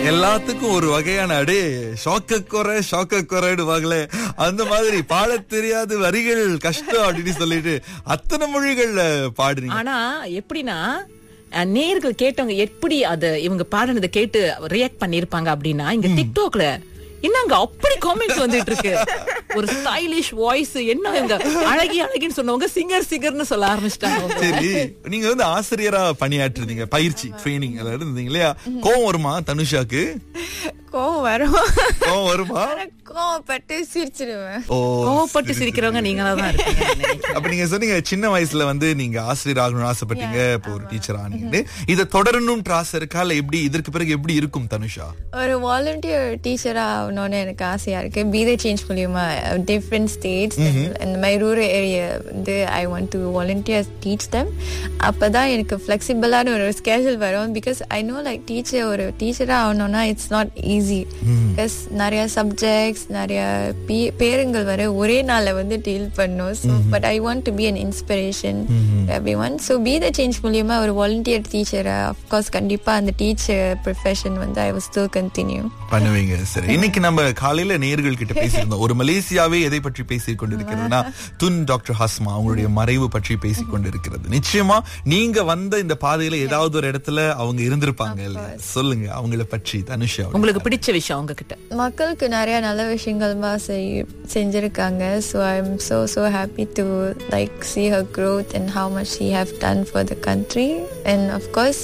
எல்லாத்துக்கும் ஒரு வகையான அடே ஷாக்க குறை ஷாக்க குறைடுவாங்களே அந்த மாதிரி பாடத் தெரியாது வரிகள் கஷ்டம் அப்படின்னு சொல்லிட்டு அத்தனை மொழிகள்ல பாடுறீங்க ஆனா எப்படின்னா அஹ், நேயர்கள் கேட்டவங்க எப்படி அத இவங்க பாடினதை கேட்டு ரியாக்ட் பண்ணிருப்பாங்க அப்படின்னா இங்க டிக்டாக்ல என்னங்க அப்படி காமெண்ட்ஸ் வந்துட்டு இருக்கு ஒரு ஸ்டைலிஷ் வாய்ஸ் என்ன இவங்க அழகி அழகின்னு சொன்னவங்க சிங்கர் சிங்கர்னு சொல்ல ஆரம்பிச்சிட்டாங்க அவங்க. சரி நீங்க வந்து ஆசிரியரா பணியாற்றுறீங்க பயிற்சி ட்ரைனிங் எல்லாம் இருந்தீங்க இல்லையா கோவம் வருமா தனுஷாக்கு கோவம் வரும் கோவம் வருமா ஆனா கோவப்பட்டு சிரிச்சிடுவேன் ஓ கோவப்பட்டு சிரிக்கிறவங்க நீங்களா தான் இருக்கீங்க நினைக்கிறேன். அப்ப நீங்க சொன்னீங்க சின்ன வயசுல வந்து நீங்க ஆசிரியர் ஆகணும்னு ஆசைப்பட்டீங்க இப்போ ஒரு டீச்சர் ஆனீங்கன்னு இதை தொடரணும்ன்ற ஆசை இருக்கா இல்ல எப்படி இதற்கு பிறகு எப்படி இருக்கும் தனுஷா ஒரு வாலண்டியர் டீச்சரா ஆகணும்னு எனக்கு ஆசையா இருக்கு பீதை சேஞ்ச் மூலியமா டிஃப்ரெண்ட் ஸ்டேட்ஸ் இந்த மாதிரி ரூரல் ஏரியா வந்து I want to volunteer teach them அப்பதான் எனக்கு ஃபிளெக்சிபிளான ஒரு ஸ்கேஜுவல் வரும் because I know like teacher ஒரு டீச்சரா ஆகணும்னா இட்ஸ் நாட் ஈஸி பிகாஸ் நிறைய சப்ஜெக்ட்ஸ் நிறைய பே- பேருங்கள் வர ஒரே நாள்ல வந்து டீல் பண்ணும் so but I want to be an inspiration everyone so be the change மூலியமா ஒரு வாலண்டியர் டீச்சரை அஃப்கோர்ஸ் கண்டிப்பா அந்த டீச்சர் ப்ரொஃபஷன் வந்து ஐ வாஸ் ஸ்டில் கண்டினியூ பண்ணுவீங்க சரி இன்னைக்கு நம்ம காலையில நேர்கள் கிட்ட பேசியிருந்தோம் ஒரு மலேசியாவே எதை பற்றி பேசிக் கொண்டிருக்கிறதுனா துன் டாக்டர் ஹஸ்மா அவங்களுடைய மறைவு பற்றி பேசிக் கொண்டிருக்கிறது நிச்சயமா நீங்க வந்த இந்த பாதையில ஏதாவது ஒரு இடத்துல அவங்க இருந்திருப்பாங்க இல்லையா சொல்லுங்க அவங்கள பற்றி தனுஷா உங்களுக்கு பிடிச்ச விஷயம் உங்ககிட்ட மக்களுக்கு நிறைய நல்ல விஷயங்கள்மா செய் செஞ்சிருக்காங்க so I am so so happy to like see her growth and how much she have done for the country and of course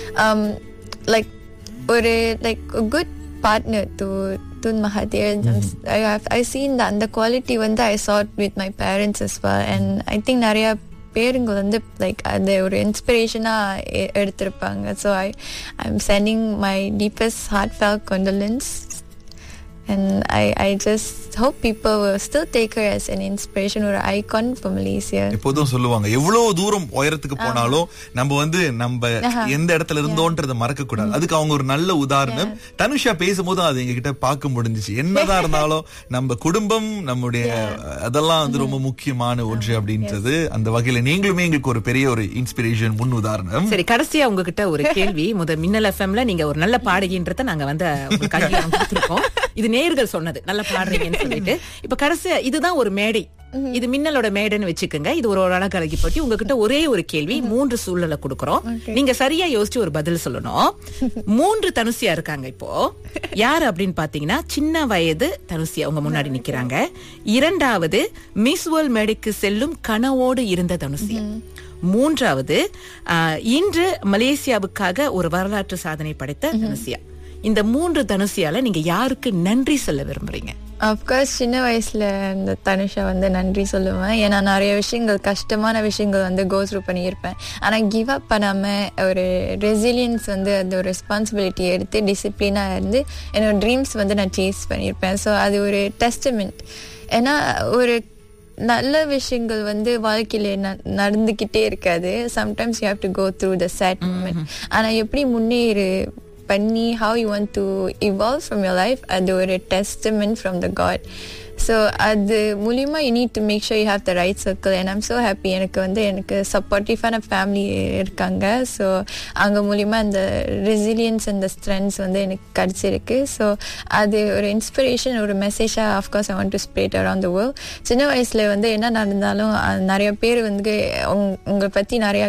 like ஒரு like good partner to Tun Mahathir. I have I seen that அந்த quality வந்து I chat with my parents as well and I think நிறைய பேருங்க வந்து like அது ஒரு இன்ஸ்பிரேஷனாக எடுத்திருப்பாங்க so I I am sending my deepest heartfelt condolence and I, I just hope people will still take her as an inspiration or icon for Malaysia. எப்போதும் சொல்லுவாங்க எவ்வளவு தூரம் உயரத்துக்கு போனாலும் நம்ம வந்து நம்ம எந்த இடத்துல இருந்தோன்றத மறக்க கூடாது அதுக்கு அவங்க ஒரு நல்ல உதாரணம் தனுஷா பேசும்போது அது எங்க கிட்ட பார்க்க முடிஞ்சுச்சு என்னதான் இருந்தாலும் நம்ம குடும்பம் நம்முடைய அதெல்லாம் வந்து ரொம்ப முக்கியமான ஒன்று அப்படின்றது அந்த வகையில நீங்களுமே எங்களுக்கு ஒரு பெரிய ஒரு இன்ஸ்பிரேஷன் முன் உதாரணம் சரி கடைசியா உங்ககிட்ட ஒரு கேள்வி முத மின்னல் எஃப்எம்ல நீங்க ஒரு நல்ல பாடகின்றத நாங்க வந்து உங்களுக்கு அங்கீகாரம் கொடுத்திருக்கோம் இது நேர்கள் சொன்னது நல்ல பாடுறீங்கன்னு சொல்லிட்டு இப்ப கடைசியா இதுதான் ஒரு மேடை இது மின்னலோட மேடைன்னு வச்சுக்கோங்க இது ஒரு ஒரு அழகழகி பற்றி உங்ககிட்ட ஒரே ஒரு கேள்வி மூன்று சூழலை கொடுக்கறோம் நீங்க சரியா யோசிச்சு ஒரு பதில் சொல்லணும் மூன்று தனுசியா இருக்காங்க இப்போ யாரு அப்படின்னு பாத்தீங்கன்னா சின்ன வயது தனுசியா உங்க முன்னாடி நிக்கிறாங்க இரண்டாவது மிஸ் வேர்ல்ட் மேடைக்கு செல்லும் கனவோடு இருந்த தனுசியா மூன்றாவது ஆஹ், இன்று மலேசியாவுக்காக ஒரு வரலாற்று சாதனை படைத்த தனுசியா இந்த மூன்று தனுசியால நீங்க யாருக்கு நன்றி சொல்ல விரும்புறீங்க அஃப்கோர்ஸ் சின்ன வயசுல இந்த தனுஷா வந்து நன்றி சொல்லுவேன் ஏன்னா நிறைய விஷயங்கள் கஷ்டமான விஷயங்கள் வந்து கோ த்ரூ பண்ணியிருப்பேன் ஆனா கிவ் அப் பண்ணாம ஒரு ரெசிலியன்ஸ் வந்து அந்த ஒரு ரெஸ்பான்சிபிலிட்டி எடுத்து டிசிப்ளினா இருந்து என்னோட ட்ரீம்ஸ் வந்து நான் சேஸ் பண்ணியிருப்பேன் ஸோ அது ஒரு டெஸ்டமெண்ட் ஏன்னா ஒரு நல்ல விஷயங்கள் வந்து வாழ்க்கையில ந- நடந்துக்கிட்டே இருக்காது sometimes you have to go through the sad moment ஆனா எப்படி முன்னேறு பண்ணி how you want to evolve from your life அது ஒரு testament from the God so அது மூலியமா you need to make sure you have the right circle and I'm so happy எனக்கு வந்து எனக்கு சப்போர்ட்டிவான ஃபேமிலி இருக்காங்க ஸோ அங்க மூலியமா அந்த ரெசிலியன்ஸ் அந்த ஸ்ட்ரென்த்ஸ் வந்து எனக்கு கிடைச்சிருக்கு ஸோ அது ஒரு இன்ஸ்பிரேஷன் ஒரு மெசேஜாக of course I want to spread around the world சின்ன வயசுல வந்து என்ன நடந்தாலும் அஹ், நிறைய பேர் வந்து உங்க- உங்களை பத்தி நிறைய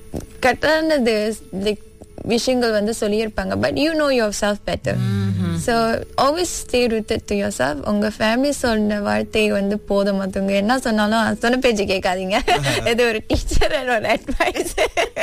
கட்டானது லைக் விஷயங்கள் வந்து சொல்லியிருப்பாங்க but you know yourself better so always stay rooted to yourself உங்க ஃபேமிலி சொன்ன வார்த்தை வந்து போதும் மற்றவங்க என்ன சொன்னாலும் சொன்ன பேச்சு கேட்காதீங்க இது ஒரு டீச்சர் என்னோட அட்வைஸ்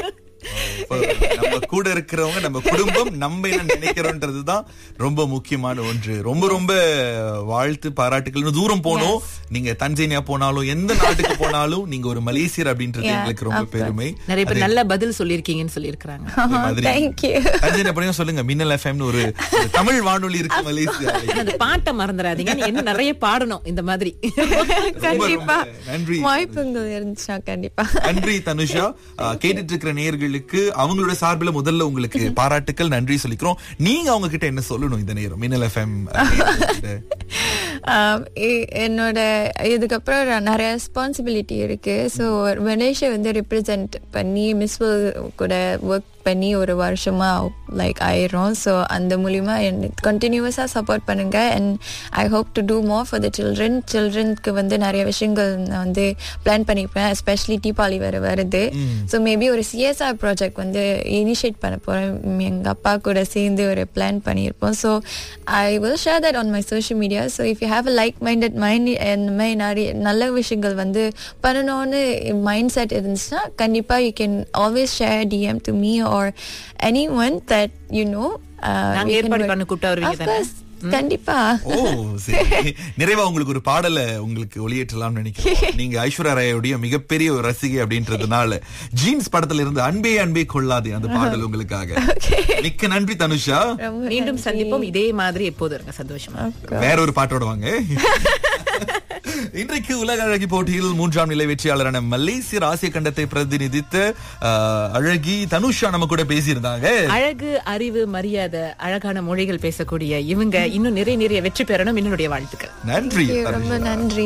இப்ப நம்ம கூட இருக்கிறவங்க நம்ம குடும்பம் நம்ம என்ன நினைக்கிறோன்றதுதான் ரொம்ப முக்கியமான ஒன்று ரொம்ப ரொம்ப வாழ்த்து பாராட்டுகள் இன்னும் தூரம் போனோம் நீங்க தஞ்சேனியா போனாலும் எந்த நாட்டுக்கு போனாலும் நீங்க ஒரு மலேசியர் அப்படின்றது Yeah, எங்களுக்கு ரொம்ப of course. பெருமை நிறைய பேர் நல்ல பதில் சொல்லியிருக்கீங்கன்னு சொல்லியிருக்கிறாங்க அதே மாதிரி தேங்க்யூ தஞ்சேனியா போனீங்க சொல்லுங்க மின்னல் எஃப்எம்னு ஒரு ஒரு தமிழ் வானொலி இருக்கு மலேசியாவில் அந்த பாட்டை மறந்துடாதீங்க நீங்க இன்னும் நிறைய பாடணும் இந்த மாதிரி கண்டிப்பா நன்றி வாய்ப்புகள் இருந்துச்சுன்னா கண்டிப்பா நன்றி தனுஷா அஹ், கேட்டுட்டு இருக்கிற நேயர்களுக்கு அவங்களோட சார்பில் முதல்ல உங்களுக்கு பாராட்டுக்கள் நன்றி சொல்லிக்கிறோம் நீங்க அவங்க கிட்ட என்ன சொல்லணும் இந்த நேரம் மின்னல் எஃப்எம் ஆம், இ- என்னோட இதுக்கப்புறம் ர- நிறைய ரெஸ்பான்சிபிலிட்டி இருக்கு ஸோ மலேசியா வந்து ரெப்ரசன்ட் பண்ணி மிஸ் வேர்ல்ட் கூட ஒர்க் பண்ணி ஒரு வருஷமா லைக் ஆயிரும் ஸோ அந்த மூலிமா கண்டினியூஸாக சப்போர்ட் பண்ணுங்க and I hope to do more for the children சில்ட்ரனுக்கு வந்து நிறைய விஷயங்கள் நான் வந்து பிளான் பண்ணியிருப்பேன் எஸ்பெஷலி தீபாவளி வேறு வருது ஸோ மேபி ஒரு சிஎஸ்ஆர் ப்ராஜெக்ட் வந்து இனிஷியேட் பண்ண போகிறேன் எங்கள் அப்பா கூட சேர்ந்து ஒரு பிளான் பண்ணியிருப்போம் so I will share that on my social media so if you have a like minded mind இந்த மாதிரி நிறைய நல்ல விஷயங்கள் வந்து பண்ணணும்னு மைண்ட் செட் இருந்துச்சுன்னா கண்டிப்பாக you can always share DM to me or anyone that you know நாங்க ஏற்பாடு பண்ண கூப்பிட்டா வருவீங்க தானே? கண்டிப்பா ஓ சரி நிறைவா உங்களுக்கு ஒரு பாடலை உங்களுக்கு ஒளியேற்றலாம்னு நினைக்கிறேன் நீங்க ஐஸ்வர்யா ராயோடைய மிகப்பெரிய ஒரு ரசிகை அப்படின்றதுனால ஜீன்ஸ் படத்துல இருந்து அன்பே அன்பே கொள்ளாதே அந்த பாடல் உங்களுக்காக மிக்க நன்றி தனுஷா ரொம்ப மீண்டும் சந்திப்போம் இதே மாதிரி எப்போதும் இருங்க சந்தோஷமா வேற ஒரு பாட்டோட வாங்க இன்றைக்கு உலக அழகி போட்டியில் மூன்றாம் நிலை வெற்றியாளரான மலேசிய ஆசிய கண்டத்தை பிரதிநிதித்த ஆஹ், அழகி தனுஷா நம்ம கூட பேசியிருந்தாங்க அழகு அறிவு மரியாதை அழகான மொழிகள் பேசக்கூடிய இவங்க இன்னும் நிறைய நிறைய வெற்றி பெறணும் என்னுடைய வாழ்த்துக்கள் நன்றி ரொம்ப தனுஷா. நன்றி